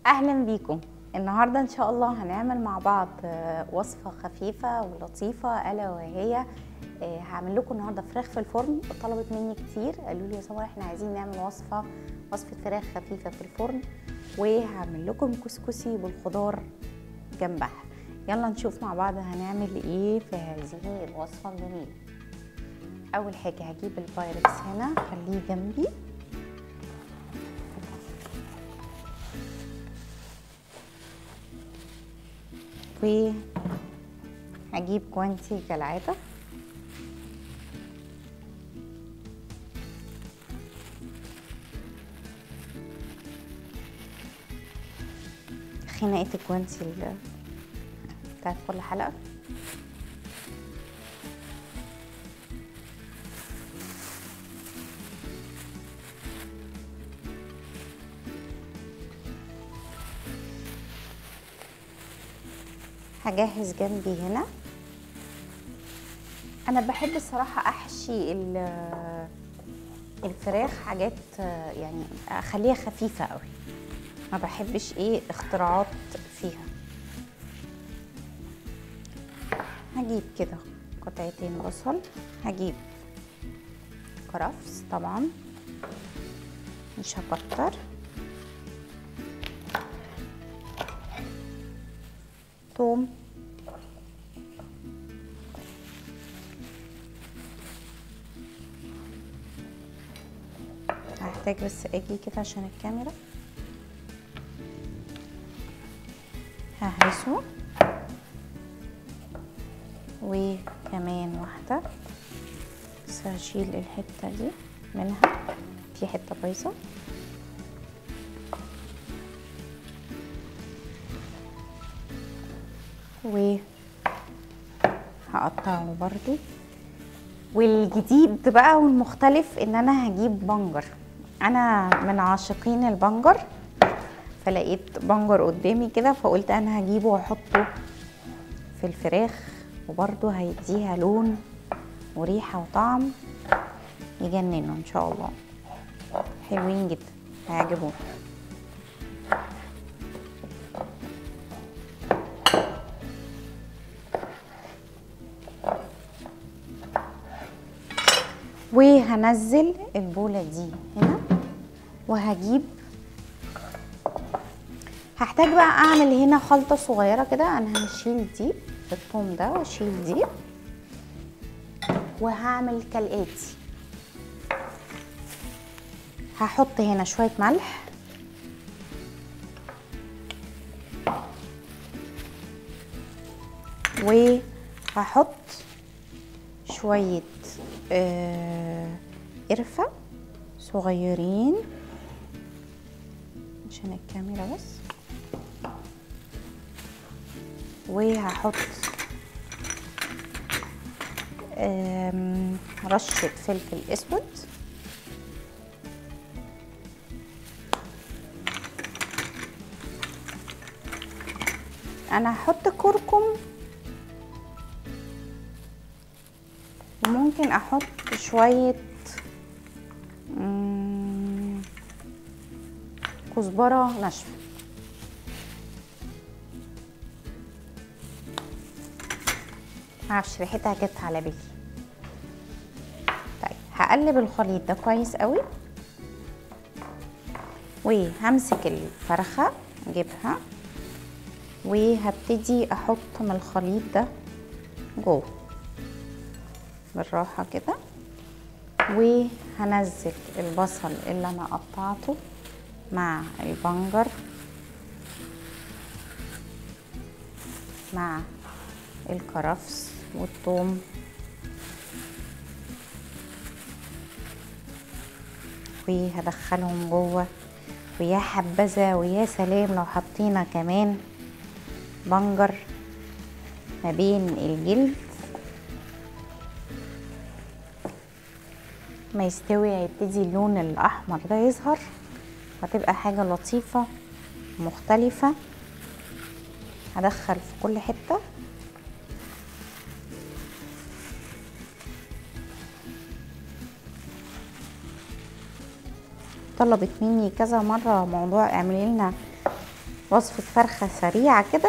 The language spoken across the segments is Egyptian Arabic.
اهلا بيكم النهارده ان شاء الله هنعمل مع بعض آه، وصفه خفيفه ولطيفه الا وهي آه، هعمل لكم النهارده فراخ في الفرن طلبت مني كتير قالوا لي يا سمر احنا عايزين نعمل وصفه وصفه فراخ خفيفه في الفرن وهعمل لكم كسكسي بالخضار جنبها يلا نشوف مع بعض هنعمل ايه في هذه الوصفه الجميله اول حاجه هجيب البايركس هنا خليه جنبي وهجيب جوانتي كالعادة خناقة الجوانتي ال- بتاعت كل حلقة هجهز جنبي هنا انا بحب الصراحه احشي ال- الفراخ حاجات آه، يعني اخليها خفيفه قوي ما بحبش ايه اختراعات فيها هجيب كده قطعتين بصل هجيب كرفس طبعا مش هكتر توم هحتاج بس اجي كده عشان الكاميرا ههرسه وكمان واحدة بس هشيل الحتة دي منها في حتة بايظة و هقطعه برضو والجديد بقى والمختلف ان انا هجيب بنجر انا من عاشقين البنجر فلقيت بنجر قدامي كده فقلت انا هجيبه واحطه في الفراخ وبرضو هيديها لون وريحة وطعم يجننوا ان شاء الله حلوين جدا هيعجبوني وهنزل البولة دي هنا وهجيب هحتاج بقى اعمل هنا خلطة صغيرة كده انا هشيل دي الثوم ده واشيل دي وهعمل كالاتي هحط هنا شوية ملح وهحط شوية آه، قرفة صغيرين عشان الكاميرا بس وهحط آم، رشة فلفل اسود انا هحط كركم وممكن احط شوية مم، كزبرة ناشفة معرفش ريحتها جت على بالي طيب هقلب الخليط ده كويس قوي وهمسك الفرخة اجيبها وهبتدي احط من الخليط ده جوه بالراحة كده وهنزل البصل اللي انا قطعته مع البنجر مع الكرفس والثوم وهدخلهم جوه ويا حبذا ويا سلام لو حطينا كمان بنجر ما بين الجلد ما يستوي هيبتدي اللون الاحمر ده يظهر هتبقى حاجه لطيفه مختلفه هدخل في كل حته طلبت مني كذا مرة موضوع اعملي لنا وصفة فرخة سريعة كده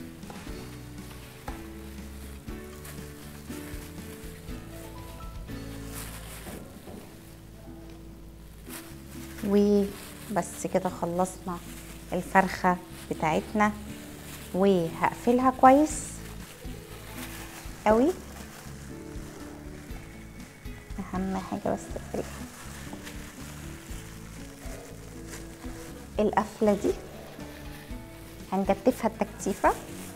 وبس كده خلصنا الفرخة بتاعتنا وهقفلها كويس قوي اهم حاجة بس تقفلها القفلة دي هنجتفها التكتيفة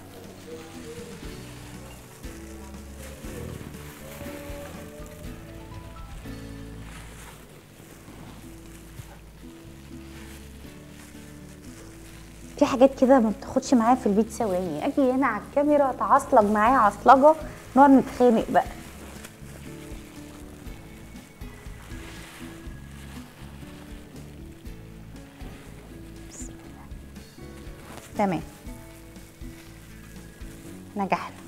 في حاجات كده ما بتاخدش معايا في البيت ثواني اجي هنا على الكاميرا اتعصلج معايا عصلجه نقعد نتخانق بقى بسم الله. تمام نجحنا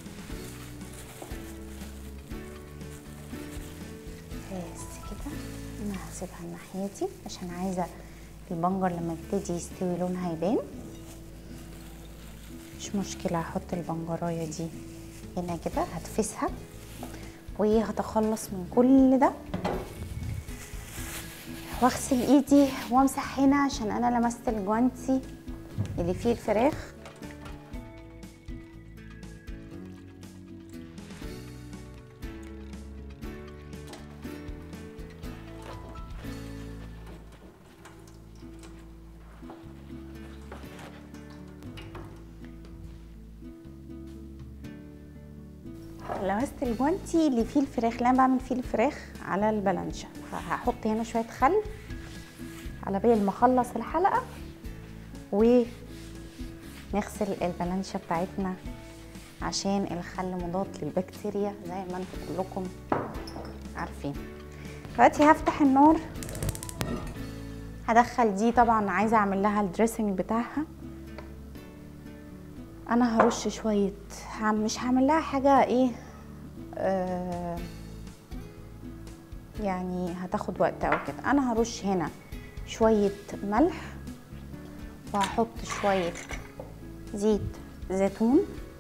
بس كده انا هسيبها الناحيه دي عشان عايزه البنجر لما يبتدي يستوي لونها يبان مش مشكله هحط البنجرايه دي هنا كده هتفسها وهتخلص من كل ده واغسل ايدي وامسح هنا عشان انا لمست الجوانتي اللي فيه الفراخ لمست الجوانتي اللي فيه الفراخ اللي انا بعمل فيه الفراخ على البلانشا هحط هنا شويه خل على بال ما اخلص الحلقه ونغسل البلانشا بتاعتنا عشان الخل مضاد للبكتيريا زي ما انتم كلكم عارفين دلوقتي هفتح النار هدخل دي طبعا عايزه اعمل لها الدريسنج بتاعها انا هرش شويه هم- مش هعمل لها حاجه ايه آه يعني هتاخد وقت او كده انا هرش هنا شويه ملح وهحط شويه زيت زيتون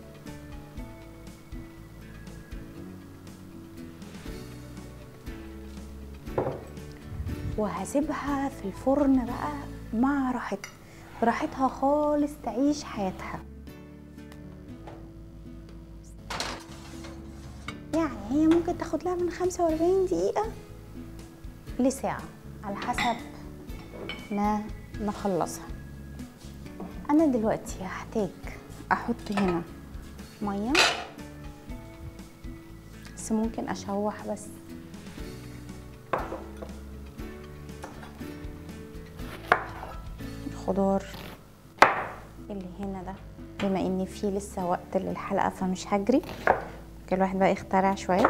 وهسيبها في الفرن بقى مع راحتها براحتها خالص تعيش حياتها يعني هي ممكن تاخد لها من 45 دقيقة لساعة على حسب ما نخلصها أنا دلوقتي هحتاج أحط هنا مية بس ممكن أشوح بس الخضار اللي هنا ده بما ان في لسه وقت للحلقه فمش هجري كل واحد بقى يخترع شويه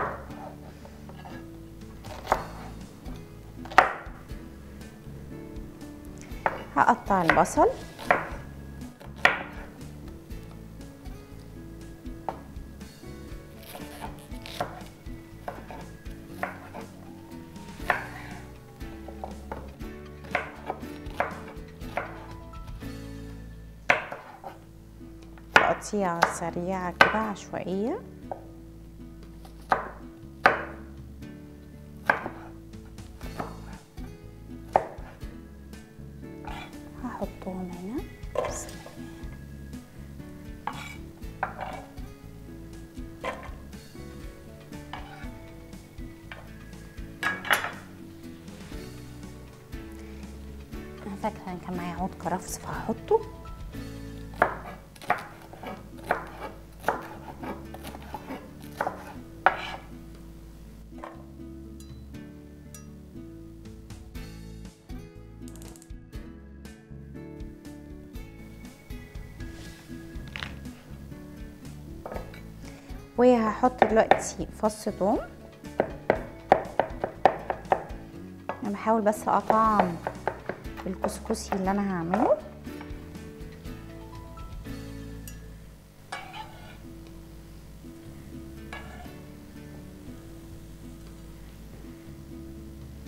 هقطع البصل تقطيعة سريعة كده عشوائية هحطهم هنا بسم الله. انا فاكره ان كان معايا عود كرفس فهحطه وهحط دلوقتي فص ثوم انا بحاول بس اطعم الكسكسي اللي انا هعمله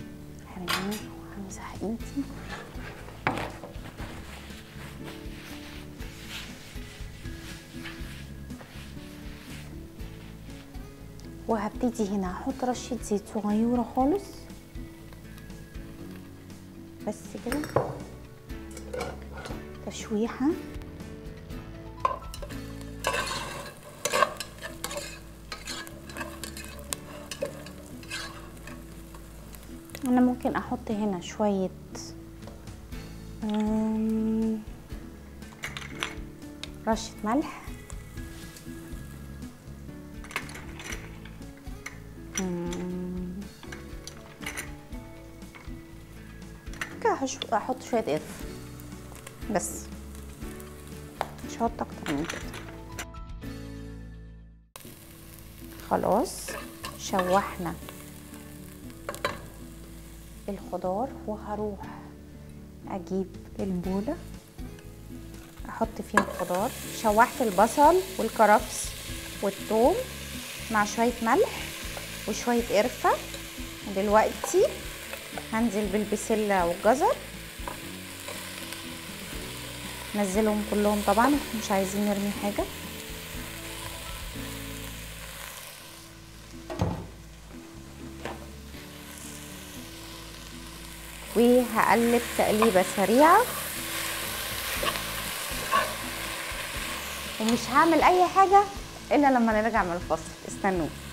هرميه وهمسح ايدي وهبتدي هنا احط رشه زيت صغيره خالص بس كده تشويحه انا ممكن احط هنا شويه أم، رشه ملح أم، كده هش- هحط شويه قرف بس مش هحط اكتر من كده خلاص شوحنا الخضار وهروح اجيب البوله احط فيها الخضار شوحت البصل والكرفس والثوم مع شويه ملح وشويه قرفه دلوقتي هنزل بالبسله والجزر نزلهم كلهم طبعا مش عايزين نرمي حاجه وهقلب تقليبه سريعه ومش هعمل اي حاجه الا لما نرجع من الفصل استنوا